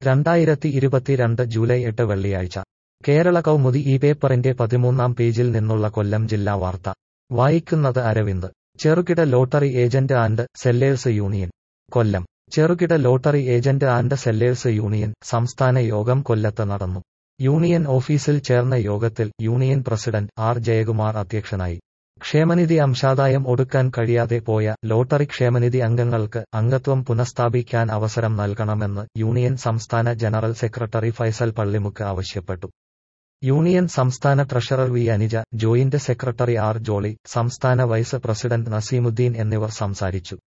രണ്ടായിരത്തി ഇരുപത്തിരണ്ട് ജൂലൈ എട്ട് വെള്ളിയാഴ്ച കേരള കൗമുദി ഈ പേപ്പറിന്റെ പതിമൂന്നാം പേജിൽ നിന്നുള്ള കൊല്ലം ജില്ലാ വാർത്ത വായിക്കുന്നത് അരവിന്ദ് ചെറുകിട lottery agent and sellers union Kollam ചെറുകിട lottery agent and sellers union സംസ്ഥാന യോഗം കൊല്ലത്ത് നടന്നു യൂണിയൻ ഓഫീസിൽ ചേർന്ന യോഗത്തിൽ യൂണിയൻ പ്രസിഡന്റ് ആർ ജയകുമാർ അധ്യക്ഷനായി ക്ഷേമനിധി അംശാദായം ഒടുക്കാൻ കഴിയാതെ പോയ ലോട്ടറി ക്ഷേമനിധി അംഗങ്ങൾക്ക് അംഗത്വം പുനഃസ്ഥാപിക്കാൻ അവസരം നൽകണമെന്ന് യൂണിയൻ സംസ്ഥാന ജനറൽ സെക്രട്ടറി ഫൈസൽ പള്ളിമുക്ക് ആവശ്യപ്പെട്ടു യൂണിയൻ സംസ്ഥാന treasurer V Anija joint secretary R Jolly സംസ്ഥാന വൈസ് പ്രസിഡന്റ് നസീമുദ്ദീൻ എന്നിവർ സംസാരിച്ചു